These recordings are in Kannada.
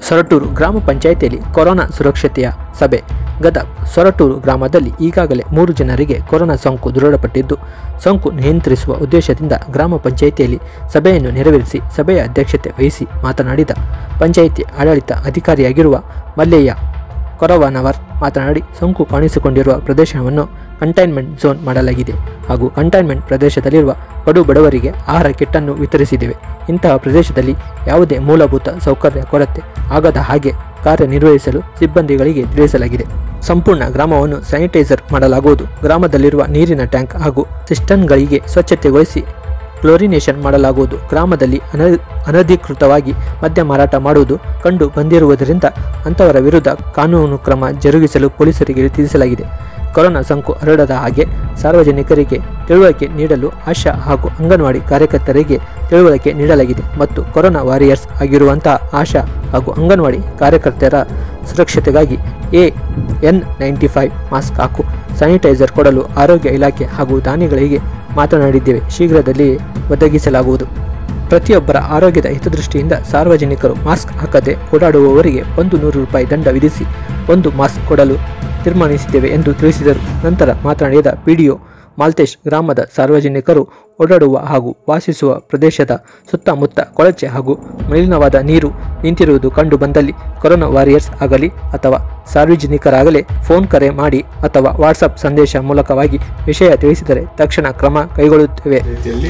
ಸೊರಟೂರು ಗ್ರಾಮ ಪಂಚಾಯಿತಿಯಲ್ಲಿ ಕೊರೋನಾ ಸುರಕ್ಷತೆಯ ಸಭೆ ಗದಗ ಸೊರಟೂರು ಗ್ರಾಮದಲ್ಲಿ ಈಗಾಗಲೇ ಮೂರು ಜನರಿಗೆ ಕೊರೋನಾ ಸೋಂಕು ದೃಢಪಟ್ಟಿದ್ದು ಸೋಂಕು ನಿಯಂತ್ರಿಸುವ ಉದ್ದೇಶದಿಂದ ಗ್ರಾಮ ಪಂಚಾಯಿತಿಯಲ್ಲಿ ಸಭೆಯನ್ನು ನೆರವೇರಿಸಿ ಸಭೆಯ ಅಧ್ಯಕ್ಷತೆ ವಹಿಸಿ ಮಾತನಾಡಿದ ಪಂಚಾಯಿತಿ ಆಡಳಿತ ಅಧಿಕಾರಿಯಾಗಿರುವ ಮಲ್ಲಯ್ಯ ಕೊರವನವರ್ ಮಾತನಾಡಿ ಸೋಂಕು ಕಾಣಿಸಿಕೊಂಡಿರುವ ಪ್ರದೇಶವನ್ನು ಕಂಟೈನ್ಮೆಂಟ್ ಝೋನ್ ಮಾಡಲಾಗಿದೆ ಹಾಗೂ ಕಂಟೈನ್ಮೆಂಟ್ ಪ್ರದೇಶದಲ್ಲಿರುವ ಕಡು ಬಡವರಿಗೆ ಆಹಾರ ಕಿಟ್ಟನ್ನು ವಿತರಿಸಿದ್ದೇವೆ ಇಂತಹ ಪ್ರದೇಶದಲ್ಲಿ ಯಾವುದೇ ಮೂಲಭೂತ ಸೌಕರ್ಯ ಕೊರತೆ ಆಗದ ಹಾಗೆ ಕಾರ್ಯನಿರ್ವಹಿಸಲು ಸಿಬ್ಬಂದಿಗಳಿಗೆ ತಿಳಿಸಲಾಗಿದೆ ಸಂಪೂರ್ಣ ಗ್ರಾಮವನ್ನು ಸ್ಯಾನಿಟೈಸರ್ ಮಾಡಲಾಗುವುದು ಗ್ರಾಮದಲ್ಲಿರುವ ನೀರಿನ ಟ್ಯಾಂಕ್ ಹಾಗೂ ಸಿಸ್ಟನ್ಗಳಿಗೆ ಸ್ವಚ್ಛತೆಗೊಳಿಸಿ ಕ್ಲೋರಿನೇಷನ್ ಮಾಡಲಾಗುವುದು ಗ್ರಾಮದಲ್ಲಿ ಅನ ಅನಧಿಕೃತವಾಗಿ ಮದ್ಯ ಮಾರಾಟ ಮಾಡುವುದು ಕಂಡು ಬಂದಿರುವುದರಿಂದ ಅಂಥವರ ವಿರುದ್ಧ ಕಾನೂನು ಕ್ರಮ ಜರುಗಿಸಲು ಪೊಲೀಸರಿಗೆ ತಿಳಿಸಲಾಗಿದೆ ಕೊರೋನಾ ಸೋಂಕು ಹರಡದ ಹಾಗೆ ಸಾರ್ವಜನಿಕರಿಗೆ ತಿಳುವಳಿಕೆ ನೀಡಲು ಆಶಾ ಹಾಗೂ ಅಂಗನವಾಡಿ ಕಾರ್ಯಕರ್ತರಿಗೆ ತಿಳುವಳಿಕೆ ನೀಡಲಾಗಿದೆ ಮತ್ತು ಕೊರೋನಾ ವಾರಿಯರ್ಸ್ ಆಗಿರುವಂತಹ ಆಶಾ ಹಾಗೂ ಅಂಗನವಾಡಿ ಕಾರ್ಯಕರ್ತರ ಸುರಕ್ಷತೆಗಾಗಿ ಎ ಎನ್ ನೈಂಟಿ ಫೈವ್ ಮಾಸ್ಕ್ ಹಾಕು ಸ್ಯಾನಿಟೈಸರ್ ಕೊಡಲು ಆರೋಗ್ಯ ಇಲಾಖೆ ಹಾಗೂ ದಾನಿಗಳಿಗೆ ಮಾತನಾಡಿದ್ದೇವೆ ಶೀಘ್ರದಲ್ಲಿ ಒದಗಿಸಲಾಗುವುದು ಪ್ರತಿಯೊಬ್ಬರ ಆರೋಗ್ಯದ ಹಿತದೃಷ್ಟಿಯಿಂದ ಸಾರ್ವಜನಿಕರು ಮಾಸ್ಕ್ ಹಾಕದೆ ಓಡಾಡುವವರಿಗೆ ಒಂದು ನೂರು ರೂಪಾಯಿ ದಂಡ ವಿಧಿಸಿ ಒಂದು ಮಾಸ್ಕ್ ಕೊಡಲು ತೀರ್ಮಾನಿಸಿದ್ದೇವೆ ಎಂದು ತಿಳಿಸಿದರು ನಂತರ ಮಾತನಾಡಿದ ಪಿಡಿಒ ಮಾಲ್ತೇಶ್ ಗ್ರಾಮದ ಸಾರ್ವಜನಿಕರು ಓಡಾಡುವ ಹಾಗೂ ವಾಸಿಸುವ ಪ್ರದೇಶದ ಸುತ್ತಮುತ್ತ ಕೊಳಚೆ ಹಾಗೂ ಮಲಿನವಾದ ನೀರು ನಿಂತಿರುವುದು ಕಂಡು ಬಂದಲ್ಲಿ ಕೊರೋನಾ ವಾರಿಯರ್ಸ್ ಆಗಲಿ ಅಥವಾ ಸಾರ್ವಜನಿಕರಾಗಲೇ ಫೋನ್ ಕರೆ ಮಾಡಿ ಅಥವಾ ವಾಟ್ಸಪ್ ಸಂದೇಶ ಮೂಲಕವಾಗಿ ವಿಷಯ ತಿಳಿಸಿದರೆ ತಕ್ಷಣ ಕ್ರಮ ಕೈಗೊಳ್ಳುತ್ತೇವೆ ರೀತಿಯಲ್ಲಿ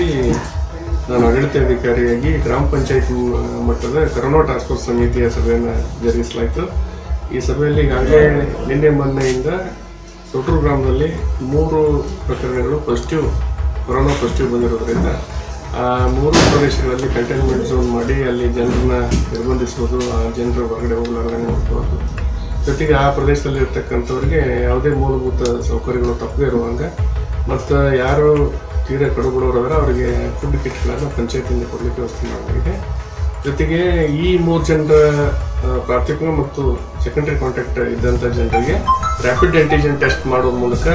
ನಾನು ಆಡಳಿತಾಧಿಕಾರಿಯಾಗಿ ಗ್ರಾಮ ಪಂಚಾಯತ್ ಮಟ್ಟದ ಕರೋನಾ ಟಾಸ್ಕ್ ಫೋರ್ಸ್ ಸಮಿತಿಯ ಸಭೆಯನ್ನು ಜರುಗಿಸಲಾಯಿತು ಈ ಸಭೆಯಲ್ಲಿ ಈಗಾಗಲೇ ನಿನ್ನೆ ಮೊನ್ನೆಯಿಂದ ಸೊಟ್ರು ಗ್ರಾಮದಲ್ಲಿ ಮೂರು ಪ್ರಕರಣಗಳು ಪಾಸಿಟಿವ್ ಕೊರೋನಾ ಪಾಸಿಟಿವ್ ಬಂದಿರೋದ್ರಿಂದ ಆ ಮೂರು ಪ್ರದೇಶಗಳಲ್ಲಿ ಕಂಟೈನ್ಮೆಂಟ್ ಝೋನ್ ಮಾಡಿ ಅಲ್ಲಿ ಜನರನ್ನ ನಿರ್ಬಂಧಿಸುವುದು ಆ ಜನರು ಹೊರಗಡೆ ಹೋಗಲಾರ್ದಂಗೆ ನೋಡ್ಕೊಳ್ಳೋದು ಜೊತೆಗೆ ಆ ಪ್ರದೇಶದಲ್ಲಿ ಇರ್ತಕ್ಕಂಥವ್ರಿಗೆ ಯಾವುದೇ ಮೂಲಭೂತ ಸೌಕರ್ಯಗಳು ತಪ್ಪದೇ ಇರುವಂಗೆ ಮತ್ತು ಯಾರು ತೀರಾ ಕಡುಬಡವರಾದ್ರೆ ಅವರಿಗೆ ಫುಡ್ ಕಿಟ್ಗಳನ್ನು ಪಂಚಾಯತಿಯಿಂದ ಕೊಡಲಿಕ್ಕೆ ವ್ಯವಸ್ಥೆ ಮಾಡಲಾಗಿದೆ ಜೊತೆಗೆ ಈ ಮೂರು ಜನರ ಆ, ಪ್ರಾಥಮಿಕ ಮತ್ತು ಸೆಕೆಂಡರಿ ಕಾಂಟ್ಯಾಕ್ಟ್ ಇದ್ದಂಥ ಜನರಿಗೆ ರ್ಯಾಪಿಡ್ ಆಂಟಿಜೆನ್ ಟೆಸ್ಟ್ ಮಾಡೋದ್ರ ಮೂಲಕ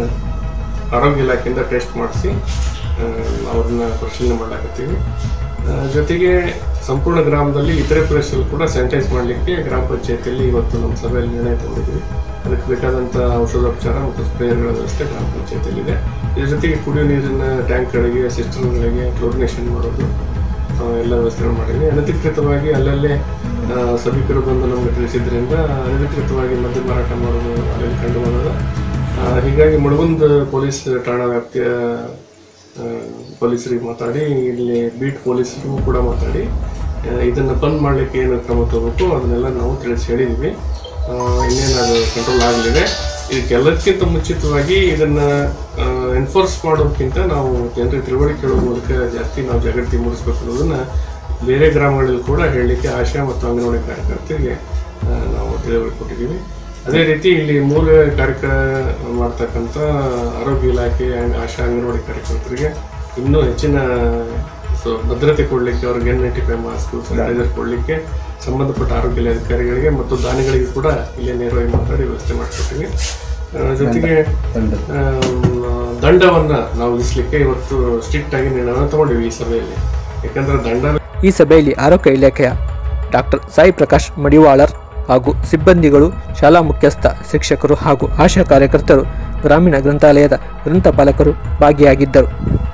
ಆರೋಗ್ಯ ಇಲಾಖೆಯಿಂದ ಟೆಸ್ಟ್ ಮಾಡಿಸಿ ಅವ್ರನ್ನ ಪರಿಶೀಲನೆ ಮಾಡಲಾಕತ್ತೀವಿ ಆ, ಜೊತೆಗೆ ಸಂಪೂರ್ಣ ಗ್ರಾಮದಲ್ಲಿ ಇತರೆ ಪ್ರದೇಶದಲ್ಲಿ ಕೂಡ ಸ್ಯಾನಿಟೈಸ್ ಮಾಡಲಿಕ್ಕೆ ಗ್ರಾಮ ಪಂಚಾಯತಿಯಲ್ಲಿ ಇವತ್ತು ನಮ್ಮ ಸಭೆಯಲ್ಲಿ ನಿರ್ಣಯ ತಗೊಂಡಿದ್ವಿ ಅದಕ್ಕೆ ಬೇಕಾದಂಥ ಔಷಧೋಪಚಾರ ಮತ್ತು ಸ್ಪ್ರೇಯರ್ಗಳ ವ್ಯವಸ್ಥೆ ಗ್ರಾಮ ಪಂಚಾಯತಿಯಲ್ಲಿದೆ ಇದ್ರ ಜೊತೆಗೆ ಕುಡಿಯೋ ನೀರಿನ ಟ್ಯಾಂಕ್ಗಳಿಗೆ ಸಿಸ್ಟಮ್ಗಳಿಗೆ ಕ್ಲೋರಿನೇಷನ್ ಮಾಡೋದು ಆ, ಎಲ್ಲ ವ್ಯವಸ್ಥೆಗಳು ಮಾಡಿದ್ವಿ ಅನಧಿಕೃತವಾಗಿ ಅಲ್ಲಲ್ಲೇ ಆ, ಸಭಿಕರು ಬಂದು ನಮಗೆ ತಿಳಿಸಿದ್ರಿಂದ ಅನಧಿಕೃತವಾಗಿ ಮದ್ಯ ಮಾರಾಟ ಮಾಡೋದು ಅಲ್ಲಲ್ಲಿ ಕಂಡು ಬಂದದ ಆ, ಹೀಗಾಗಿ ಮುಳಗುಂದ ಪೊಲೀಸ್ ಠಾಣಾ ವ್ಯಾಪ್ತಿಯ ಆ, ಪೊಲೀಸರಿಗೆ ಮಾತಾಡಿ ಇಲ್ಲಿ ಬೀಟ್ ಪೊಲೀಸರಿಗೂ ಕೂಡ ಮಾತಾಡಿ ಆ, ಇದನ್ನ ಬಂದ್ ಮಾಡಲಿಕ್ಕೆ ಏನು ಕ್ರಮ ತಗೋಬೇಕು ಅದನ್ನೆಲ್ಲ ನಾವು ತಿಳಿಸಿ ಹೇಳಿದ್ವಿ ಆ, ಇನ್ನೇನು ಅದು ಕಂಟ್ರೋಲ್ ಆಗಲಿದೆ ಇದಕ್ಕೆಲ್ಲದಕ್ಕಿಂತ ಮುಂಚಿತವಾಗಿ ಇದನ್ನ ಎನ್ಫೋರ್ಸ್ ಮಾಡೋದಕ್ಕಿಂತ ನಾವು ಜನರಿಗೆ ತಿಳುವಳಿಕೆ ಹೇಳೋ ಮೂಲಕ ಜಾಸ್ತಿ ನಾವು ಜಾಗೃತಿ ಮೂಡಿಸ್ಬೇಕು ಅನ್ನೋದನ್ನ ಬೇರೆ ಗ್ರಾಮಗಳಲ್ಲಿ ಕೂಡ ಹೇಳಲಿಕ್ಕೆ ಆಶಾ ಮತ್ತು ಅಂಗನವಾಡಿ ಕಾರ್ಯಕರ್ತರಿಗೆ ಆ, ನಾವು ತಿಳುವಳಿಕೆ ಕೊಟ್ಟಿದ್ದೀವಿ ಅದೇ ರೀತಿ ಇಲ್ಲಿ ಮೂಲ ಕಾರ್ಯಕ್ರಮ ಮಾಡ್ತಕ್ಕಂಥ ಆರೋಗ್ಯ ಇಲಾಖೆ and ಆಶಾ ಅಂಗನವಾಡಿ ಕಾರ್ಯಕರ್ತರಿಗೆ ಇನ್ನೂ ಹೆಚ್ಚಿನ ಸೊ ಭದ್ರತೆ ಕೊಡಲಿಕ್ಕೆ ಅವ್ರಿಗೆ N ninety five mask sanitizer ಕೊಡಲಿಕ್ಕೆ ಸಂಬಂಧಪಟ್ಟ ಆರೋಗ್ಯ ಇಲಾಖೆ ಅಧಿಕಾರಿಗಳಿಗೆ ಮತ್ತು ದಾನಿಗಳಿಗೆ ಕೂಡ ಇಲ್ಲೇ ನೇರವಾಗಿ ಮಾತಾಡಿ ವ್ಯವಸ್ಥೆ ಮಾಡಿಕೊಡ್ತೀವಿ ಆ, ಜೊತೆಗೆ ಆಮ್, ದಂಡವನ್ನ ನಾವು ವಿಧಿಸ್ಲಿಕ್ಕೆ ಇವತ್ತು ಸ್ಟ್ರಿಕ್ಟ್ ಆಗಿ ನಿರ್ಣಯ ತಗೊಂಡಿವಿ ಈ ಸಭೆಯಲ್ಲಿ ಯಾಕಂದ್ರೆ ದಂಡ ಈ ಸಭೆಯಲ್ಲಿ ಆರೋಗ್ಯ ಇಲಾಖೆಯ ಡಾಕ್ಟರ್ ಸಾಯಿ ಪ್ರಕಾಶ್ ಮಡಿವಾಳರ್ ಹಾಗೂ ಸಿಬ್ಬಂದಿಗಳು ಶಾಲಾ ಮುಖ್ಯಸ್ಥ ಶಿಕ್ಷಕರು ಹಾಗೂ ಆಶಾ ಕಾರ್ಯಕರ್ತರು ಗ್ರಾಮೀಣ ಗ್ರಂಥಾಲಯದ ಗ್ರಂಥಪಾಲಕರು ಭಾಗಿಯಾಗಿದ್ದರು